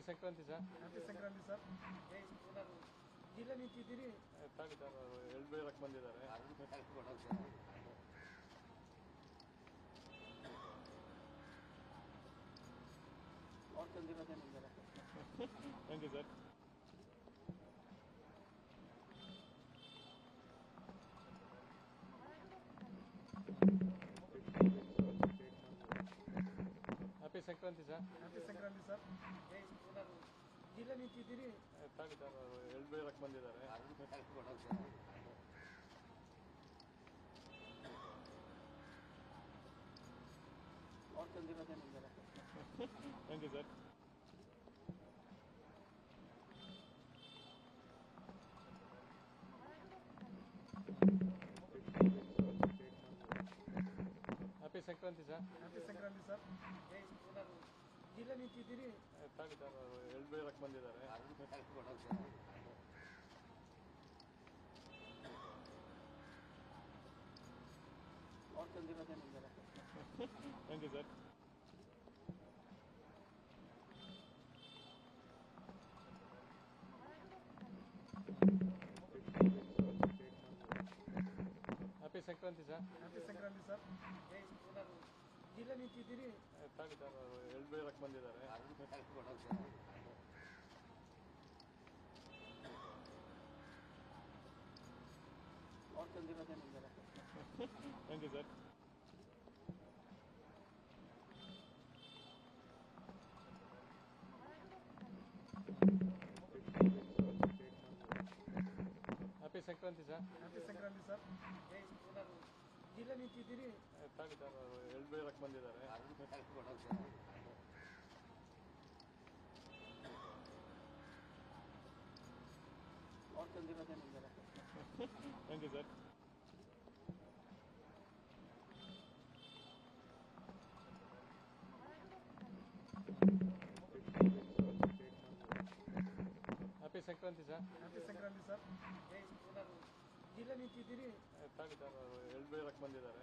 Sankranti sir happy Sankranti sir ಇಲ್ಲ ನಿಂತಿದ್ದೀರಿ ತಾಳಿ ಸರ್ ಎಳ್ಳು ಬೀಳಕ್ಕೆ ಬಂದಿದ್ದಾರೆ thank you sir happy Sankranti sir happy Sankranti sir ಇಲ್ಲ ನಿಂತಿದ್ದೀರಿ ತಾಳಿ ಸರ್ ಎಳ್ಳು ಬೀಳಕ್ಕೆ ಬಂದಿದ್ದಾರೆ thank you sir happy Sankranti sir happy Sankranti sir ಇಲ್ಲ ನಿಂತಿದ್ದೀರಿ ತಾಳಿ ಸರ್ ಎಳ್ಳು ಬೀಳಕ್ಕೆ ಬಂದಿದ್ದಾರೆ thank you sir happy Sankranti sir happy Sankranti sir ಇಲ್ಲ ನಿಂತಿದ್ದೀರಿ ತಾಳಿ ಸರ್ ಎಳ್ಳು ಬೀಳಕ್ಕೆ ಬಂದಿದ್ದಾರೆ thank you sir happy Sankranti sir happy Sankranti sir ಇಲ್ಲ ನಿಂತಿದ್ದೀರಿ ತಾಳಿ ಸರ್ ಎಳ್ಳು ಬೀಳಕ್ಕೆ ಬಂದಿದ್ದಾರೆ thank you sir happy Sankranti sir happy Sankranti sir ಇಲ್ಲ ನಿಂತಿದ್ದೀರಿ ತಾಳಿ ಸರ್ ಎಳ್ಳು ಬೀಳಕ್ಕೆ ಬಂದಿದ್ದಾರೆ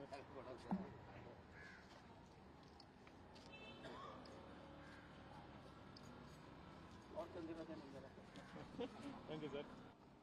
ಥ್ಯಾಂಕ್ ಯು ಸರ್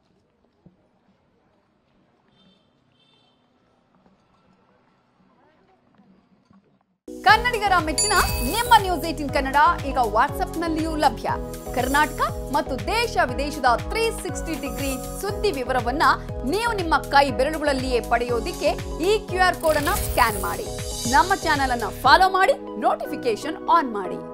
ಕನ್ನಡಿಗರ ಮೆಚ್ಚಿನ ನಿಮ್ಮ ನ್ಯೂಸ್ ಏಟಿನ್ ಕನ್ನಡ ಈಗ ವಾಟ್ಸ್ಆಪ್ನಲ್ಲಿಯೂ ಲಭ್ಯ ಕರ್ನಾಟಕ ಮತ್ತು ದೇಶ ವಿದೇಶದ ತ್ರೀ ಸಿಕ್ಸ್ಟಿ ಡಿಗ್ರಿ ಸುದ್ದಿ ವಿವರವನ್ನ ನೀವು ನಿಮ್ಮ ಕೈ ಬೆರಳುಗಳಲ್ಲಿಯೇ ಪಡೆಯೋದಿಕ್ಕೆ ಈ ಕ್ಯೂ ಆರ್ ಕೋಡ್ ಅನ್ನ ಸ್ಕ್ಯಾನ್ ಮಾಡಿ ನಮ್ಮ ಚಾನೆಲ್ ಅನ್ನ ಫಾಲೋ ಮಾಡಿ ನೋಟಿಫಿಕೇಶನ್ ಆನ್ ಮಾಡಿ